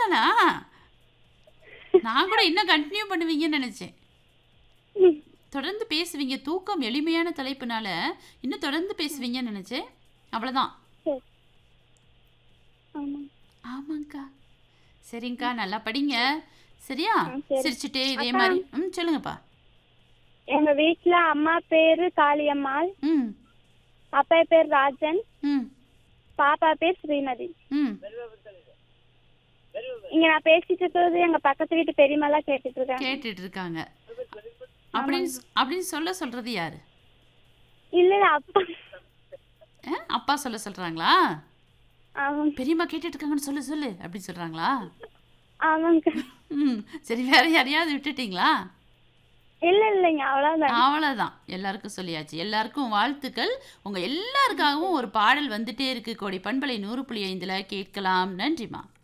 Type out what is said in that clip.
அவ்வளோதானா நான் கூட இன்னும் கண்டினியூ பண்ணுவீங்கன்னு நினச்சேன் ம். தொடர்ந்து பேசுவீங்க தூக்கம் எளிமையான தலைப்புனால இன்னும் தொடர்ந்து பேசுவீங்கன்னு நினச்சேன் அவ்வளோதான் சரி ஆமா ஆமாங்க்கா சரிங்கக்கா நல்லா படிங்க சரியா ஆ, சரி. சிரிச்சுட்டே இதே அக்கா. மாதிரி ம் சொல்லுங்கப்பா எங்க வீட்ல அம்மா பேரு காளியம்மாள் ம் அப்பா பேர் ராஜன் ம் பாப்பா பேர் ஸ்ரீமதி ம் இங்க நான் பேசிட்டு இருக்கிறது எங்க பக்கத்து வீட்டு பெரியம்மாலாம் கேட்டுட்டு இருக்காங்க கேட்டுட்டு இருக்காங்க அப்படின்னு சொ- அப்படின்னு சொல்ல சொல்றது யாரு இல்ல இல்ல அப்பா ஆ? அப்பா சொல்ல சொல்றாங்களா அவங்க பெரியம்மா கேட்டுட்டு இருக்காங்கன்னு சொல்லு சொல்லு அப்படின்னு சொல்றாங்களா அவங்க ம் சரி வேற யாரையாவது விட்டுட்டீங்களா இல்ல இல்லைங்க அவ்வளவுதான் அவ்வளோதான் எல்லாருக்கும் சொல்லியாச்சு எல்லாருக்கும் வாழ்த்துக்கள் உங்க எல்லாருக்காகவும் ஒரு பாடல் வந்துட்டே இருக்கு கோடி பண்பலை நூறு புள்ளி ஐந்துல கேட்கலாம் நன்றிம்மா